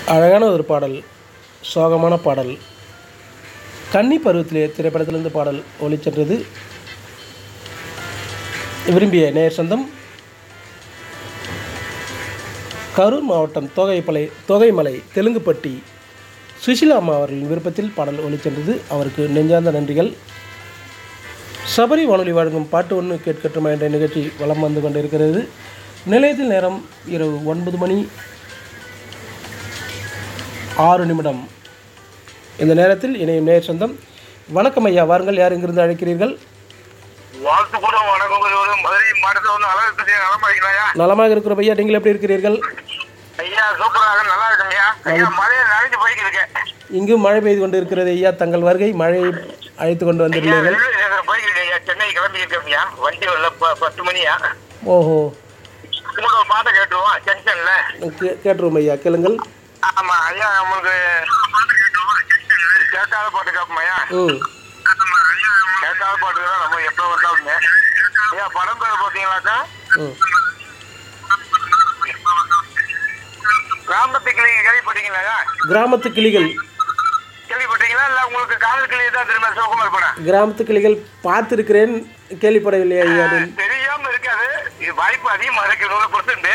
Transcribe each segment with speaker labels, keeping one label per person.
Speaker 1: அழகான ஒரு பாடல் சோகமான பாடல் கன்னி பருவத்திலே திரைப்படத்திலிருந்து பாடல் ஒளிச்சென்றது விரும்பிய நேர் சொந்தம் கரூர் மாவட்டம் தோகைப்பளை தோகைமலை தெலுங்குப்பட்டி சுஷிலா அம்மா அவர்களின் விருப்பத்தில் பாடல் ஒளிச்சென்றது அவருக்கு நெஞ்சார்ந்த நன்றிகள் சபரி வானொலி வழங்கும் பாட்டு ஒன்று கேட்கட்டுமா என்ற நிகழ்ச்சி வலம் வந்து கொண்டிருக்கிறது நிலையத்தில் நேரம் இரவு ஒன்பது மணி ஆறு நிமிடம் இந்த நேரத்தில் இணையும் நேர் சொந்தம் வணக்கம் ஐயா வாருங்கள் யார் இங்கிருந்து அழைக்கிறீர்கள்
Speaker 2: வாழ்த்து கூட வணக்கம் ஒரு மதுரை மாவட்டத்தில் வந்து அழகு நலமா இருக்கலையா
Speaker 1: நலமாக இருக்கிற ஐயா நீங்கள் எப்படி இருக்கிறீர்கள்
Speaker 2: ஐயா சூப்பராக நல்லா இருக்குங்கய்யா ஐயா மழையை நனைஞ்சு போய்க்கு இருக்கேன்
Speaker 1: இங்கு மழை பெய்து கொண்டு இருக்கிறது ஐயா தங்கள் வருகை மழையை அழைத்து கொண்டு
Speaker 2: ஐயா
Speaker 1: வந்துள்ளீர்கள்
Speaker 2: ரயில்வே ஸ்டேஷன் போய்க்கு இருக்கேன் ஐயா சென்னை கிளம்பி இருக்கேன்யா வண்டி வரல ப- பத்து மணியா
Speaker 1: ஓஹோ
Speaker 2: கூட ஒரு பாட்டை கேட்டுருவோம் ஜங்ஷன்ல
Speaker 1: கே கேட்டுருவோம் ஐயா கேளுங்கள்
Speaker 2: ஆமா ஐயா நம்மளுக்கு கேட்காத பாட்டு கேட்போம்யா
Speaker 1: ம்
Speaker 2: கேட்காத பாட்டு தான் நம்ம எப்போ வந்தாலுமே ஐயா படம் பேர் பார்த்தீங்களாக்கா
Speaker 1: ம்
Speaker 2: கிராமத்து கிளி கேள்விப்பட்டீங்களா
Speaker 1: கிராமத்து கிளிகள்
Speaker 2: கேள்விப்பட்டீங்களா இல்ல உங்களுக்கு காதல் கிளி தான் திரும்ப சிவகுமார் படம்
Speaker 1: கிராமத்து கிளிகள் பார்த்திருக்கிறேன் கேள்விப்படவில்லை ஐயா நீ-
Speaker 2: தெரியாம இருக்காது இது வாய்ப்பு அதிகமா இருக்கு நூறு பர்சன்ட்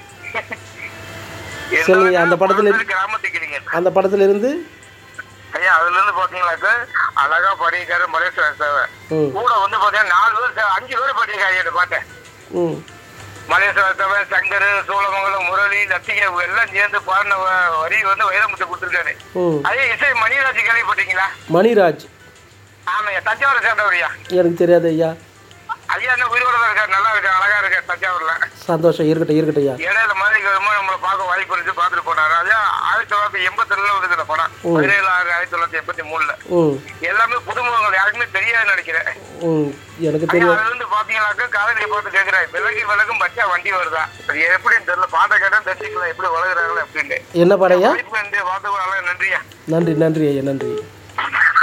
Speaker 1: சொல்லுங்க, அந்த படத்துல இரு-
Speaker 2: கிராமத்துக்கிறீங்க
Speaker 1: அந்த படத்திலிருந்து
Speaker 2: ஐயா அதுல இருந்து பாத்தீங்கன்னாக்க அழகா படிக்காரு மலேசியா சேவை
Speaker 1: ம்
Speaker 2: கூட வந்து பாத்தீங்கன்னா நாலு பேர் சே- அஞ்சு பேர் படிக்காரு இந்த பாட்டை
Speaker 1: ம்
Speaker 2: மலேசியா சேவை சங்கர் சோழமங்கலம் முரளி லத்திகை இவங்க எல்லாம் சேர்ந்து பாடின வ- வரி வந்து வைரமுத்து கொடுத்துருக்காரு
Speaker 1: ம்
Speaker 2: அதே இசை மணிராஜ் கேள்விப்பட்டீங்களா
Speaker 1: மணிராஜ்
Speaker 2: ஆமாய்யா தஞ்சாவூரை சேர்ந்தவரையா
Speaker 1: எனக்கு தெரியாது ஐயா
Speaker 2: ஐயா என்ன உயிரோட தான் இருக்காரு நல்லா இருக்கு அழகா இருக்கு தஞ்சாவூர்ல
Speaker 1: சந்தோஷம் இருக்கட்டும் இருக்கட்டும் ஐயா
Speaker 2: இடையில மாதிரி ரொம்ப நம்மளை பார்க்க வாய்ப்பு இருந்து பார்த்துட்டு போனாரு அதே ஆயிரத்தி தொள்ளாயிரத்தி எண்பத்தி ரெண்டுல வந்து இந்த படம்
Speaker 1: ம்.
Speaker 2: பதினேழு ஆறு ஆயிரத்தி தொள்ளாயிரத்தி எண்பத்தி மூணுல
Speaker 1: ம்
Speaker 2: எல்லாமே புதுமுகங்கள் யாருக்குமே தெரியாது நினைக்கிறேன்
Speaker 1: ம் எனக்கு
Speaker 2: ஐயா,
Speaker 1: தெரியும்
Speaker 2: அதுல இருந்து பாத்தீங்கன்னாக்கா காதலியை பார்த்து கேட்கிறேன் விலகி விலகும் பச்சா வண்டி வருதா அது எப்படின்னு தெரியல பாட்டை கேட்டா தெரிஞ்சுக்கலாம் எப்படி வளர்குறாங்களோ அப்படின்னு
Speaker 1: என்ன பாடையா
Speaker 2: வாய்ப்பு நன்றி பார்த்து நன்றியா
Speaker 1: நன்றி நன்றி ஐயா நன்றி